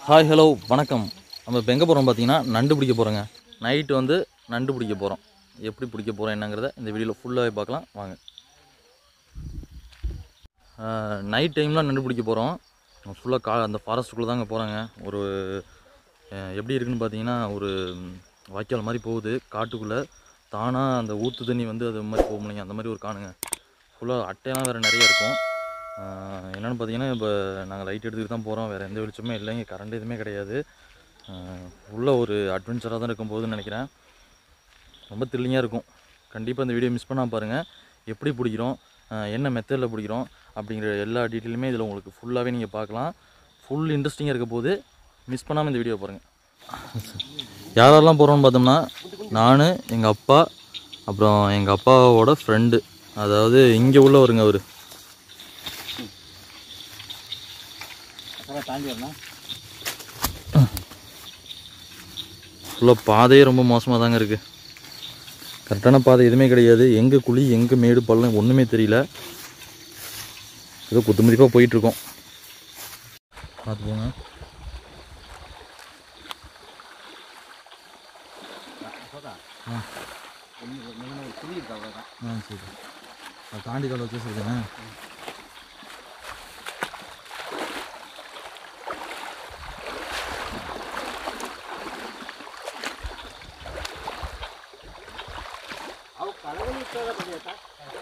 Hi hello வணக்கம் நம்ம இப்போ எங்கே போகிறோம் பார்த்தீங்கன்னா நண்டு பிடிக்க போகிறோங்க நைட்டு வந்து நண்டு பிடிக்க போகிறோம் எப்படி பிடிக்க போகிறோம் என்னங்கிறத இந்த வீடியோவில் ஃபுல்லாகவே பார்க்கலாம் வாங்க நைட் டைமில் நண்டு பிடிக்க போகிறோம் ஃபுல்லாக கா அந்த ஃபாரஸ்ட்டுக்குள்ளே தாங்க போகிறாங்க ஒரு அஹ், எப்படி இருக்குன்னு பார்த்தீங்கன்னா ஒரு ம், வாய்க்கால் மாதிரி போகுது காட்டுக்குள்ளே தானாக அந்த ஊற்று தண்ணி வந்து அது மாதிரி போக முடியுங்க அந்த மாதிரி ஒரு காணுங்க ஃபுல்லாக அட்டையெல்லாம் வேறு நிறைய இருக்கும் ஆஹ் என்னென்னு பார்த்தீங்கன்னா இப்போ நாங்கள் லைட் எடுத்துக்கிட்டு தான் போகிறோம் வேறு எந்த வெளிச்சமே இல்லைங்க கரண்ட் எதுவுமே கிடையாது ஆஹ் உள்ள ஒரு அட்வென்ச்சராக தான் இருக்கும் போகுதுன்னு நினைக்கிறேன் ரொம்ப த்ரில்லிங்காக இருக்கும் கண்டிப்பாக இந்த வீடியோ மிஸ் பண்ணாம பாருங்கள் எப்படி பிடிக்கிறோம் ஆஹ் என்ன மெத்தடில் பிடிக்கிறோம் அப்படிங்கிற எல்லா டீட்டெயிலுமே இதில் உங்களுக்கு ஃபுல்லாகவே நீங்கள் பார்க்கலாம் ஃபுல் இன்ட்ரெஸ்டிங்காக இருக்க போது மிஸ் பண்ணாமல் இந்த வீடியோ பாருங்கள் யாரெல்லாம் போகிறோம்னு பார்த்தோம்னா நான் எங்கள் அப்பா அப்புறம் எங்கள் அப்பாவோட ஃப்ரெண்டு அதாவது இங்கே உள்ளவருங்க அவர் அப்புறம் தாண்டி வரணும் ஃபுல்லாக பாதையே ரொம்ப மோசமாக தாங்க இருக்குது கரெக்டான பாதை எதுவுமே கிடையாது எங்கே குழி எங்கே மேடு பள்ளம் ஒன்றுமே தெரியல ஏதோ குத்து மதிப்பாக போயிட்டுருக்கோம் பார்த்து போங்க ஆ ஒரு குழி இருக்கு அவ்வளோதான் ஆ சரி அதை தாண்டி கால வச்சு சொல்லுங்க ಅವು ಕಳವಳಿ ಇರ್ತದ ಬಡಿಯತ್ತ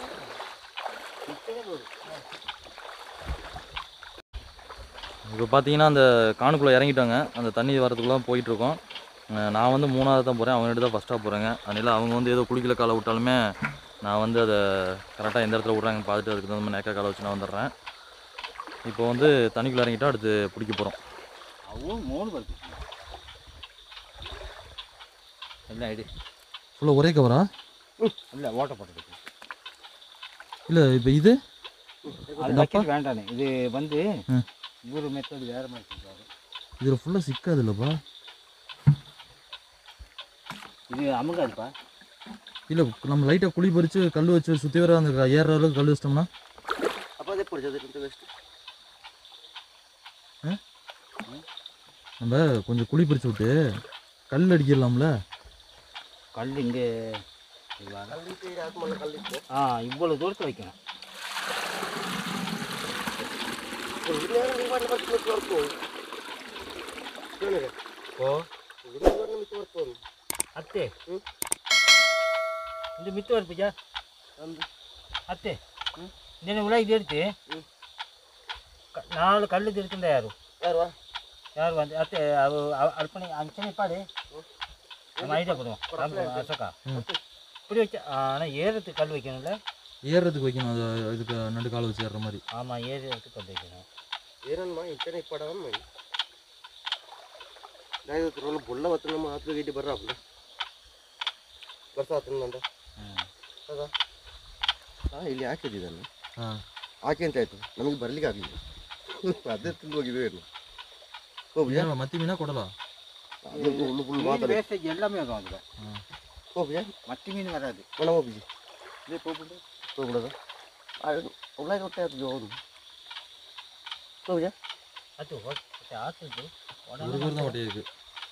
இப்போ பார்த்தீங்கன்னா அந்த காணுக்குள்ளே இறங்கிட்டாங்க அந்த தண்ணி வரதுக்குள்ளே போயிட்டுருக்கோம் நான் வந்து மூணாவது தான் போகிறேன் அவங்க தான் ஃபஸ்ட்டாக போகிறேங்க அதனால அவங்க வந்து ஏதோ குளிக்கல காலை விட்டாலுமே நான் வந்து அதை கரெக்டாக எந்த இடத்துல விட்றாங்கன்னு பார்த்துட்டு அதுக்கு தகுந்த மாதிரி நேக்கா காலை வச்சு நான் வந்துடுறேன் இப்போ வந்து தண்ணிக்குள்ளே இறங்கிட்டா அடுத்து பிடிக்க போகிறோம் ಅವು ಮೂರು ಬರ್ತೀವಿ ಎಲ್ಲ ಇಡಿ ஃபுல்லாக ஒரே கவரா ಇಲ್ಲ ಓಟ ಪಟ್ಟಬೇಕು இல்லை இப்போ இது அது பக்கெட் வேண்டானே இது வந்து ம். இவரு மெத்தட் வேற மாதிரி சொல்றாரு இதில் ஃபுல்லாக சிக்காது இல்லைப்பா இது அமுகாதுப்பா இல்லை நம்ம லைட்டாக குழி பறித்து கல் வச்சு சுற்றி வர அந்த க- ஏறுற அளவுக்கு கல் வச்சிட்டோம்னா ಅಪ್ಪ ಅದೇ ಪಡ್ಜೋದು ವೆಸ್ಟ್ நம்ம கொஞ்சம் குழி பறிச்சு விட்டு கல் அடிக்கிடலாம்ல கல் இங்கே ஆ இவ்வளவு தூரத்தை வைக்கணும் ಓ ಅತ್ತೆ இந்த மித்து வருப்பிச்சா அத்தே నేను உலகி தெரித்து நாலு கல்லு திருக்குண்டா யாரு யார் வந்து அத்தே அவு அர்ப்பணி அஞ்சனை பாடு நம்ம ஐடியா போடுவோம் அசோகா ம். இப்படி வச்சா ஆனால் ஏறத்துக்கு கல் வைக்கணும்ல ஏறுறதுக்கு வைக்கணும் அது இதுக்கு நடு காலை வச்சு ஏறுற மாதிரி ஆமாம் ஏறத்துக்கு கல் வைக்கணும் ಏನಮ್ಮ ಇಂಟನೆ ಇಪ್ಪಡವನ್ ಮೈ ನಾಯಿ ರೋಲ್ ಬುಳ್ಳ ವತ್ತು ನಮ್ಮ ಆತ್ಮ ಗೀಟಿ ಬರ್ರ ಅಪ್ಪ ಬರ್ತಾ ಆತನಂದ ம். ಹೌದಾ ಹಾಂ ಇಲ್ಲಿ ಹಾಕಿದ್ದನ್ನು ಹಾಂ ಹಾಕಿ ಅಂತ ಆಯ್ತು ನಮಗೆ ಬರ್ಲಿಕ್ಕೆ ಆಗಲಿಲ್ಲ ಅದೇ ತಿಂದು ಹೋಗಿದ್ವಿ ಏನು ಹೋಗ್ಬಿಜಾ ஏன் மத்தி மீனா கொடலா ಅದು ಹುಲ್ಲು ಫುಲ್ மீன் ಮಾತಾಡಿ வேஸ்டேஜ் எல்லாமே வரும் அதில் ಹೋಗ್ಬಿಜಾ மத்தி மீன் வராது ಮನ ಹೋಗ್ಬಿಜಿ ಇದೇ ಹೋಗ್ಬಿಟ್ಟು ಹೋಗ್ಬಿಡೋದು ಒಳ್ಳೆ ಹೊಟ್ಟೆ ಆಯ್ತು ಜೋರು ಹೋಗ್ಬಿಜಾ அது ஆற்றுது ஒரு பேர் தான் ஒட்டி இருக்கு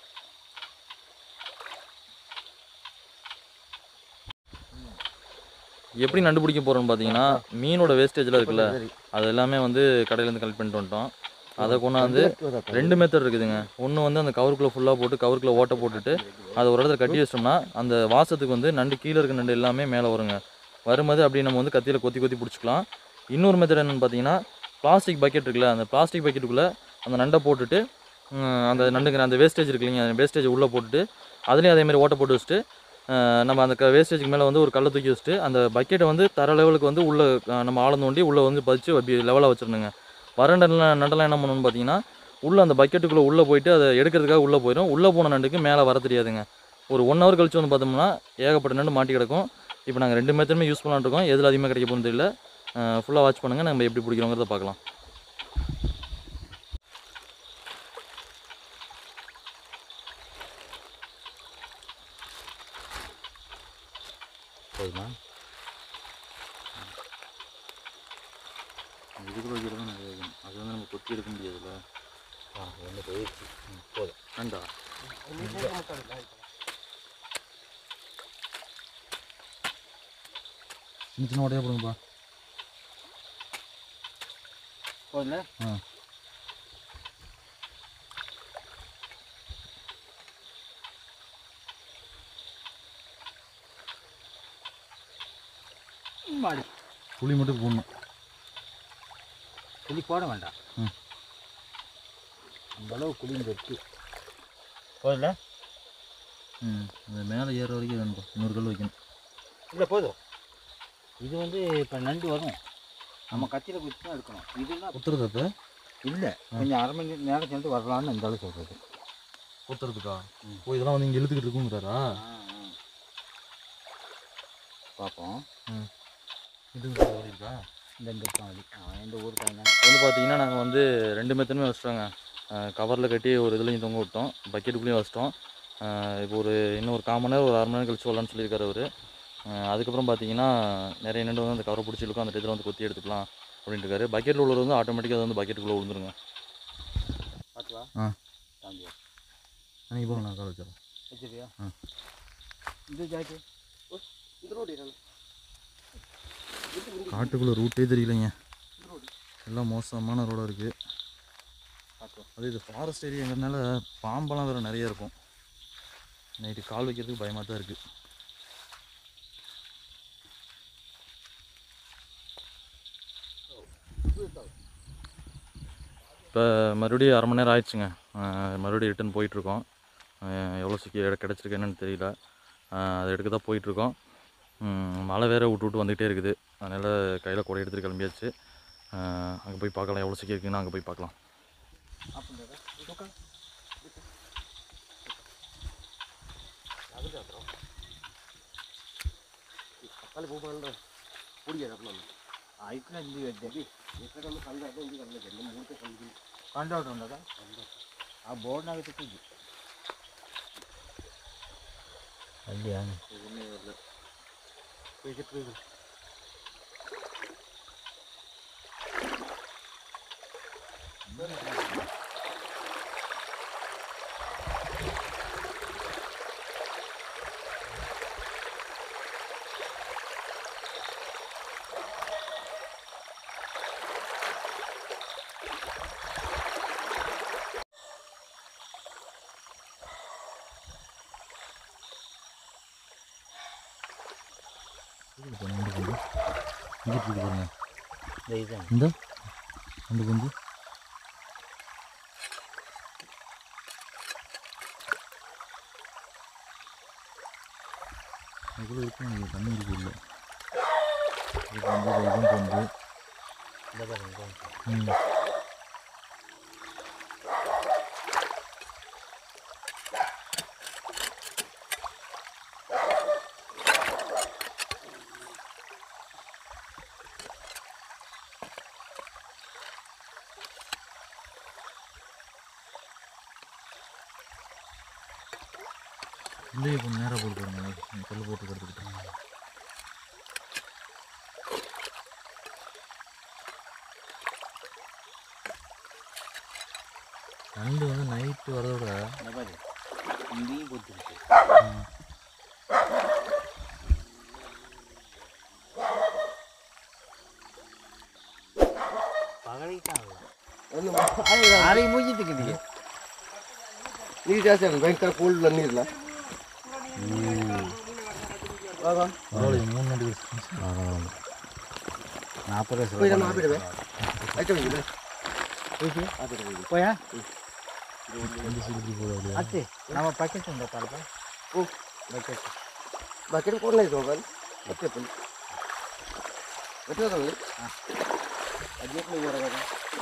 எப்படி நண்டு பிடிக்க போகிறோம்னு பார்த்தீங்கன்னா மீனோட வேஸ்டேஜில் இருக்குல்ல அது எல்லாமே வந்து கடையிலேருந்து கலெக்ட் பண்ணிட்டு வந்துட்டோம் அதை கொண்டாந்து ரெண்டு மெத்தட் இருக்குதுங்க ஒன்று வந்து அந்த கவருக்குள்ளே ஃபுல்லாக போட்டு கவருக்குள்ளே ஓட்டை போட்டுட்டு அதை ஒரு இடத்துல கட்டி வச்சிட்டோம்னா அந்த வாசத்துக்கு வந்து நண்டு கீழே இருக்க நண்டு எல்லாமே மேலே வருங்க வரும்போது அப்படி நம்ம வந்து கத்தியில் கொத்தி கொத்தி பிடிச்சிக்கலாம் இன்னொரு மெத்தட் என்னென்னு பார்த்தீங்கன்னா பிளாஸ்டிக் பக்கெட் இருக்குல்ல அந்த பிளாஸ்டிக் பக்கெட்டுக்குள்ளே அந்த நண்டை போட்டுட்டு ம், அந்த நண்டுங்கிற அந்த வேஸ்டேஜ் இருக்கு இல்லைங்க அந்த வேஸ்டேஜ் உள்ளே போட்டுட்டு அதுலேயும் அதே மாதிரி ஓட்டை போட்டு வச்சுட்டு அஹ், நம்ம அந்த வேஸ்டேஜுக்கு மேலே வந்து ஒரு கல்லை தூக்கி வச்சுட்டு அந்த பக்கெட்டை வந்து தர லெவலுக்கு வந்து உள்ளே நம்ம ஆழம் தோண்டி உள்ளே வந்து பதிச்சு அப்படி லெவலாக வச்சிடணுங்க வறண்ட நெல்ல- நண்டெல்லாம் என்ன பண்ணணும்னு பார்த்தீங்கன்னா உள்ளே அந்த பக்கெட்டுக்குள்ளே உள்ளே போயிட்டு அதை எடுக்கிறதுக்காக உள்ளே போயிடும் உள்ளே போன நண்டுக்கு மேலே வர தெரியாதுங்க ஒரு ஒன் ஹவர் கழிச்சு வந்து பார்த்தோம்னா ஏகப்பட்ட நண்டு மாட்டி கிடக்கும் இப்போ நாங்கள் ரெண்டு மெத்தடுமே யூஸ் பண்ணலான்னு இருக்கோம் எதில் அதிகமாக கிடைக்க போகுதுன்னு தெரியல ஃபுல்லாக வாட்ச் பண்ணுங்கள் நம்ம எப்படி பிடிக்கிறோங்கிறத பார்க்கலாம் போதுமா இதுக்குள்ள வைக்கிறது தான் நிறைய வைக்கணும் அது வந்து நம்ம கொத்தி எடுக்க முடியாதுல்ல ஆ ஒன்று போயிடுச்சு ம், போதும் வேண்டா சின்ன சின்ன உடையா போடுங்கப்பா போதும்ல ஆ மாடி புளி மட்டும் போடணும் புளி போட வேண்டாம் ம். அந்த அளவு குளிங்க இருக்கு போதும்ல ம் அது மேலே ஏற வரைக்கும் வேணும்ப்பா இன்னொரு கல் வைக்கணும் இல்லை போதும் இது வந்து இப்போ நண்டு வரும் நம்ம கத்தியில் குத்தி தான் எடுக்கணும் இதுனா குத்துறது அப்போ இல்லை கொஞ்சம் அரை மணி நேரம் சென்று வரலான்னு இந்த அளவு சொல்கிறது குத்துறதுக்கா ம். ஓ இதெல்லாம் வந்து இங்கே இழுத்துக்கிட்டு இருக்குங்கிறாரா பார்ப்போம் இது இருக்கா இந்த இந்த இருக்கான் வழி அவன் எந்த ஊர் பையன் வந்து பார்த்தீங்கன்னா நாங்கள் வந்து ரெண்டு மெத்தனுமே வச்சிட்டோங்க கவரில் கட்டி ஒரு இதுலையும் தொங்க விட்டோம் பக்கெட்டுக்குள்ளேயும் வச்சிட்டோம் அஹ் இப்போ ஒரு இன்னும் ஒரு கால் மணி நேரம் ஒரு அரை மணி நேரம் கழிச்சு வரலான்னு சொல்லியிருக்காரு அவர் அதுக்கப்புறம் பார்த்தீங்கன்னா நிறைய நண்டு வந்து அந்த கவரை பிடிச்சி இழுக்கும் அந்த இதில் வந்து கொத்தி எடுத்துக்கலாம் அப்படின்ட்டு இருக்காரு பக்கெட்டில் உள்ளது வந்து ஆட்டோமேட்டிக்காக அது வந்து பக்கெட்டுக்குள்ளே விழுந்துருங்க பார்த்துவா ஆ தாண்டியா நீங்கள் போங்க நான் கால் வச்சிடறேன் வச்சிருக்கியா ஆ. இது ஜாக்கி இந்த ரோடு காட்டுக்குள்ளே ரூட்டே தெரியலைங்க எல்லாம் மோசமான ரோடாக இருக்குது பார்த்துவா அது இது ஃபாரஸ்ட் ஏரியாங்கிறதுனால பாம்பெல்லாம் வேறு நிறைய இருக்கும் நைட்டு கால் வைக்கிறதுக்கு பயமாக தான் இருக்குது இப்போ மறுபடியும் அரை மணி நேரம் ஆயிடுச்சுங்க அஹ் மறுபடியும் ரிட்டன் போயிட்டுருக்கோம் எவ்வளோ சீக்கிரம் கிடச்சிருக்கு என்னன்னு தெரியல அஹ் அதை எடுக்க தான் போயிட்டுருக்கோம் மழை வேறு விட்டு விட்டு வந்துகிட்டே இருக்குது அதனால் கையில் கூட எடுத்துகிட்டு கிளம்பியாச்சு அங்கே போய் பார்க்கலாம் எவ்வளோ சீக்கிரம் இருக்குன்னு அங்கே போய் பார்க்கலாம் அப்படின்றதா உட்கார் తప్పాలి పోమండి పొడి చేద్దాం ఇట్లా ఇది పెద్ద ఎక్కడ కళ్ళు అర్థం ఉంది కళ్ళు జల్లి మూడితే కళ్ళు కండౌట్ ఉండదా ఆ బోర్డు నాకు తెచ్చింది అయ్యా இங்கிட்டு இருக்கு பாருங்க இந்த இதுதான் இந்த அந்த குஞ்சு அதுக்குள்ளே இருக்கும் நீங்கள் தண்ணி இருக்கு இல்லை இது வந்து இதுவும் கொண்டு இந்த பாருங்க ம் இல்லையே கொஞ்சம் நேரம் போட்டு பாருங்க கல் போட்டு கிடத்துக்கிட்டு நண்டு வந்து நைட்டு வரதோட இந்த பாரு இங்கேயும் கொடுத்துருக்கு పగలిగితాను ఆరే మూజింది ನೀರು ಜಾಸ್ತಿ ಆಗುತ್ತೆ ಭಯಂಕರ ಕೋಲ್ಡ್ ನೀರಿಲ್ಲ பரவாயில்ல மூணு நண்டு నాపరే పోయి ನಮ್ಮ ಆಬಿಡುವೆ ಆಯ್ತು ಹೋಗಿದೆ పోయా வந்து சிலிப்பி போடாது అత్తే ನಮ್ಮ ಪ್ಯಾಕೆಟ್ ఉందా పాలక ಓ ಬಕೆಟ್ ಬಕೆಟ್ ಕೊಡಲೇ ಇದು ಹೋಗಲ್ಲ ಮತ್ತೆ ಪುಲ್ ಮತ್ತೆ ಹೋಗಲ್ಲ ಅದೇಟ್ ನೀವು ಹೊರಗಡೆ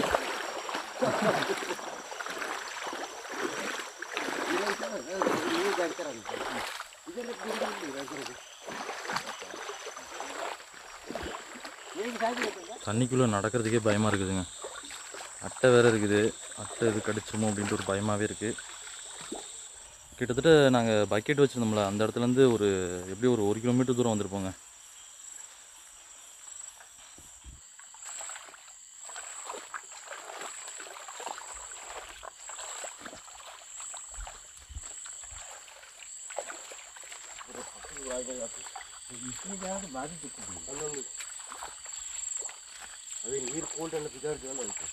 ನೀರು ಜಾಡ್ತಾರಂತ ಇದೆಲ್ಲ தண்ணிக்குள்ளே நடக்கிறதுக்கே பயமாக இருக்குதுங்க அட்டை வேறு இருக்குது அட்டை இது கடிச்சிருமோ அப்படின்ட்டு ஒரு பயமாகவே இருக்குது கிட்டத்தட்ட நாங்கள் பக்கெட் வச்சுருந்தோம்ல அந்த இடத்துலேருந்து ஒரு எப்படி ஒரு ஒரு கிலோமீட்டர் தூரம் வந்திருப்போங்க இப்படி பாதிச்சு அந்தந்த அது நீர் போட்டு அந்த பிதாடு வேலை இருக்கு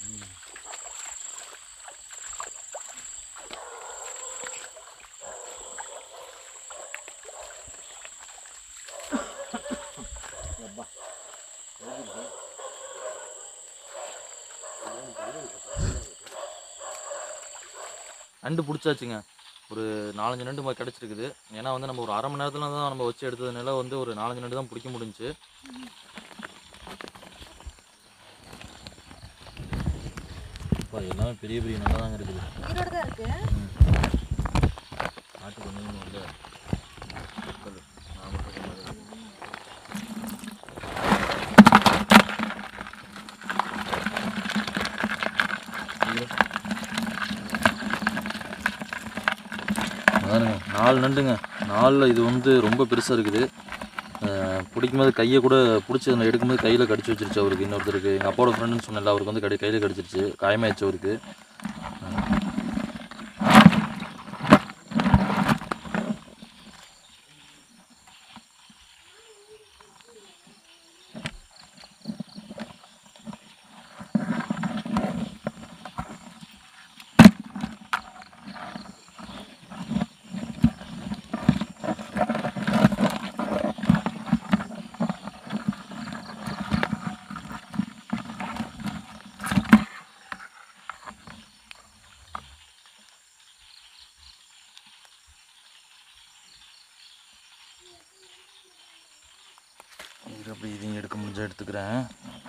நண்டு பிடிச்சாச்சுங்க ஒரு நாலஞ்சு நண்டு மாதிரி கிடச்சிருக்குது ஏன்னா வந்து நம்ம ஒரு அரை மணி நேரத்தில் தான் நம்ம வச்சு எடுத்ததுனால வந்து ஒரு நாலஞ்சு நண்டு தான் பிடிக்க முடிஞ்சுச்சு அப்பா, எல்லாமே பெரிய பெரிய நல்லா தாங்க இருக்குது உயிரோட தான் இருக்கு நாட்டுக்கு வந்து வந்து மக்கள் நான் மட்டும் சொன்னது. ஐயோ. பாருங்க நாலு நண்டுங்க நாலில் இது வந்து ரொம்ப பெருசாக இருக்குது அஹ் பிடிக்கும்போது கையை கூட பிடிச்சி அந்த எடுக்கும்போது கையில் கடிச்சு வச்சிருச்சு அவருக்கு இன்னொருத்தருக்கு எங்கள் அப்பாவோட ஃப்ரெண்டுன்னு சொன்னல அவருக்கு வந்து கடி கையில் கடிச்சிருச்சு காயமாயிடுச்சு அவருக்கு இது அப்படி இதையும் எடுக்க முடிஞ்சா எடுத்துக்கிறேன்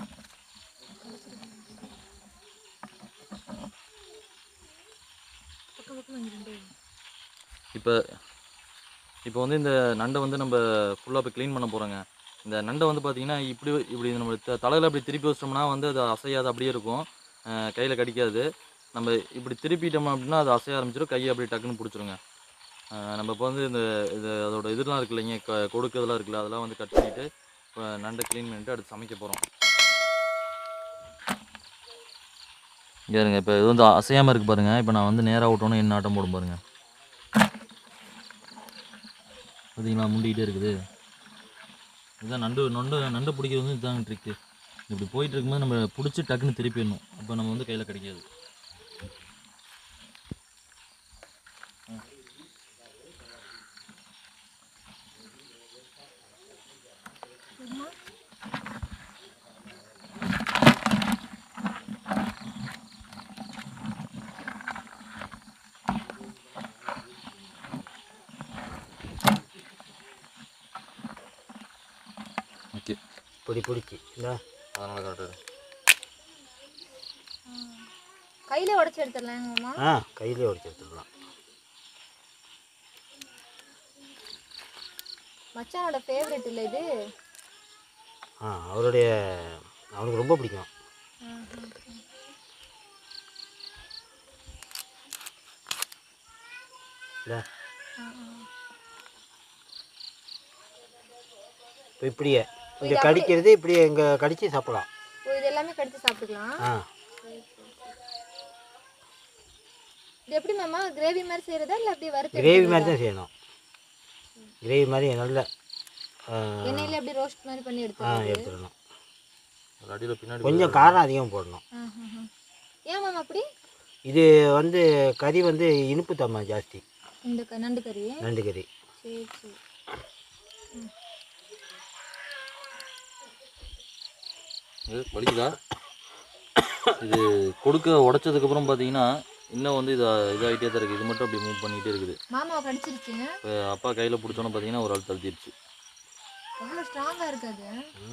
பக்கம் பக்கம் இங்க ரெண்டு இப்போ இப்போ வந்து இந்த நண்டை வந்து நம்ம ஃபுல்லாக இப்போ க்ளீன் பண்ண போகிறோங்க இந்த நண்டை வந்து பார்த்தீங்கன்னா இப்படி இப்படி நம்ம த- தலையில அப்படி திருப்பி வச்சிட்டோம்னா வந்து அது அசையாது அப்படியே இருக்கும் கையில் கடிக்காது நம்ம இப்படி திருப்பிட்டோம் அப்படின்னா அது அசைய ஆரம்பிச்சிடும் கையை அப்படியே டக்குன்னு பிடிச்சிருங்க அஹ் நம்ம இப்போ வந்து இந்த இது அதோட இதெல்லாம் இருக்கு இல்லைங்க க கொடுக்கறதெல்லாம் இருக்குல்ல அதெல்லாம் வந்து கட் பண்ணிவிட்டு இப்போ நண்டை க்ளீன் பண்ணிவிட்டு அடுத்து சமைக்க போகிறோம் இருங்க இப்போ இது வந்து அசையாமல் இருக்கு பாருங்க இப்போ நான் வந்து நேராக விட்டோன்னே என்ன ஆட்டம் போடும் பாருங்க பார்த்தீங்களா முண்டிக்கிட்டே இருக்குது இதுதான் நண்டு நண்டு நண்டு பிடிக்கிறது வந்து இதுதான் ட்ரிக்கு இப்படி போயிட்டு இருக்கும்போது நம்ம பிடிச்சி டக்குன்னு திருப்பிடணும் அப்போ நம்ம வந்து கையில் கிடைக்காது ஓகே இப்படி பிடிச்சி இந்த அதனால் கரெக்டாக கையில உடைச்சு எடுத்துடலாங்கம்மா ஆ கையிலே உடச்சி எடுத்துடலாம் மச்சானோட ஃபேவரட் இல்லை இது ஆ அவருடைய அவனுக்கு ரொம்ப பிடிக்கும் இல்லை இப்போ இப்படியே இங்கே கடிக்கிறது இப்படியே இங்கே கடிச்சு சாப்பிடலாம் ஓ இது எல்லாமே கடிச்சு சாப்பிட்டுக்கலாம் ஆ இது எப்படி மாமா கிரேவி மாதிரி செய்யறதா இல்லை அப்படியே வறுத்து கிரேவி மாதிரி தான் செய்யணும் கிரேவி மாதிரி நல்ல ஆ, எண்ணெயில அப்படியே ரோஸ்ட் மாதிரி பண்ணி ஆ எடுத்துக்கலாம் எடுத்துடணும் அடியில் பின்னாடி கொஞ்சம் காரம் அதிகம் போடணும் ஏன் மாமா அப்படி இது வந்து கறி வந்து இனிப்பு தம்மா ஜாஸ்தி இந்த க- நண்டு கறி நண்டு கறி சரி சரி இது வலிக்குதா இது கொடுக்க உடைச்சதுக்கப்புறம் பார்த்தீங்கன்னா இன்னும் வந்து இது இதாகிட்டே தான் இருக்குது இது மட்டும் அப்படி மூவ் பண்ணிகிட்டே இருக்குது மாமாவை கடிச்சிருச்சு இப்போ அப்பா கையில் பிடிச்சோன்னு பார்த்தீங்கன்னா ஒரு ஆள் தள்ளிடுச்சு அவ்வளோ ஸ்ட்ராங்காக இருக்காது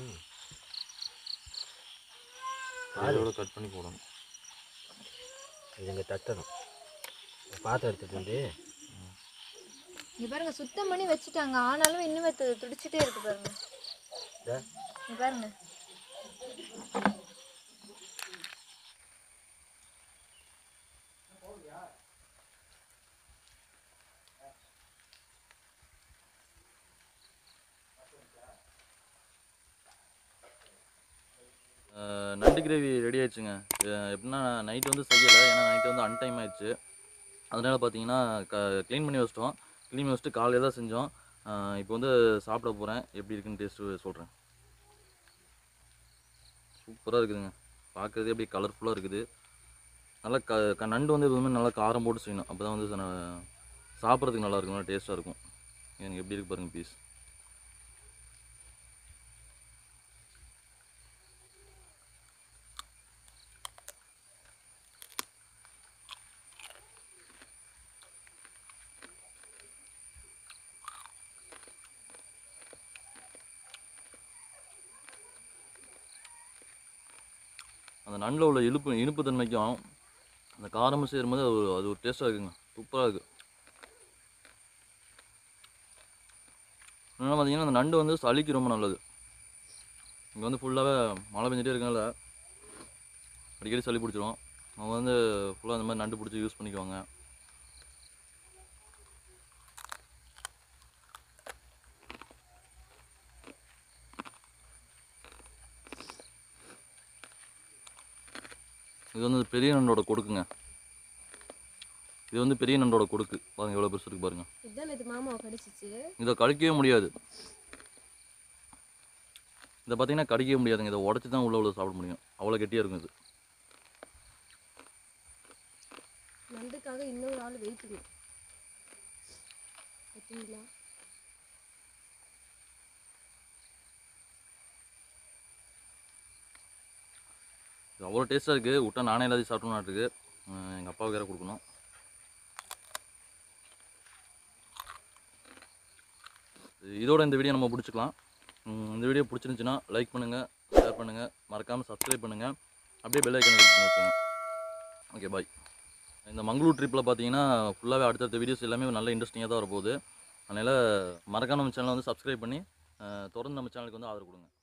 அதோட கட் பண்ணி போடணும் இதுங்க தட்டணும் பாத்திரம் எடுத்துட்டு வந்து இங்க பாருங்க சுத்தம் பண்ணி வச்சுட்டாங்க ஆனாலும் இன்னுமே து- துடிச்சிட்டே இருக்கு பாருங்க இதா. இங்க பாருங்க அஹ் நண்டு கிரேவி ரெடி ஆயிடுச்சுங்க அஹ் எப்படின்னா நைட் வந்து செய்யலை ஏன்னா நைட்டு வந்து அன்டைம் ஆயிடுச்சு அதனால பார்த்தீங்கன்னா க க்ளீன் பண்ணி வச்சிட்டோம் க்ளீன் பண்ணி வச்சுட்டு காலையில் தான் செஞ்சோம் இப்போ வந்து சாப்பிட போகிறேன் எப்படி இருக்குன்னு டேஸ்ட்டு சொல்கிறேன் சூப்பராக இருக்குதுங்க பார்க்குறதே அப்படியே கலர்ஃபுல்லாக இருக்குது நல்லா க க- நண்டு வந்து எப்பவுமே நல்லா காரம் போட்டு செய்யணும் அப்போ தான் வந்து ச- சாப்பிட்றதுக்கு நல்லா இருக்கும் நல்லா டேஸ்ட்டாக இருக்கும் எனக்கு எப்படி இருக்கு பாருங்கள் பீஸ் அந்த நண்டில் உள்ள இழுப்பு இனிப்பு தன்மைக்கும் அந்த காரமும் சேரும்போது அது ஒரு- அது ஒரு டேஸ்ட்டாக இருக்குங்க சூப்பராக இருக்குது இன்னொன்று பார்த்தீங்கன்னா அந்த நண்டு வந்து சளிக்கு ரொம்ப நல்லது இங்கே வந்து ஃபுல்லாகவே மழை பெஞ்சிட்டே இருக்கனால அடிக்கடி சளி பிடிச்சிரும் அவங்க வந்து ஃபுல்லாக அந்த மாதிரி நண்டு பிடிச்சி யூஸ் பண்ணிக்குவாங்க இது வந்து பெரிய நண்டோட கொடுக்குங்க இது வந்து பெரிய நண்டோட கொடுக்கு பாருங்க எவ்வளோ பெருசு இருக்கு பாருங்க இதுதான் இது மாமாவை கடிச்சிச்சு இதை கடிக்கவே முடியாது இதை பார்த்தீங்கன்னா கடிக்கவே முடியாதுங்க இதை உடச்சி தான் உள்ள உள்ள சாப்பிட முடியும் அவ்வளோ கெட்டியாக இருக்கும் இது நண்டுக்காக இன்னொரு ஆள் வெயிட்டிங் பார்த்தீங்களா இது அவ்வளோ டேஸ்ட்டாக இருக்குது விட்டா நானே எல்லாத்தையும் சாப்பிட்டோம்னா இருக்குது எங்கள் அப்பாவுக்கு வேறு கொடுக்கணும் இதோட இந்த வீடியோ நம்ம பிடிச்சிக்கலாம் உம், இந்த வீடியோ பிடிச்சிருந்துச்சுன்னா லைக் பண்ணுங்கள் ஷேர் பண்ணுங்கள் மறக்காமல் சப்ஸ்கிரைப் பண்ணுங்கள் அப்படியே பெல் ஐக்கன் கிளிக் பண்ணி வச்சுங்க ஓகே பாய் இந்த மங்களூர் ட்ரிப்பில் பார்த்தீங்கன்னா ஃபுல்லாகவே அடுத்தடுத்த வீடியோஸ் எல்லாமே நல்ல இன்ட்ரெஸ்டிங்காக தான் வரப்போகுது அதனால் மறக்காம நம்ம சேனலை வந்து சப்ஸ்கிரைப் பண்ணி அஹ், தொடர்ந்து நம்ம சேனலுக்கு வந்து ஆதரவு கொடுங்க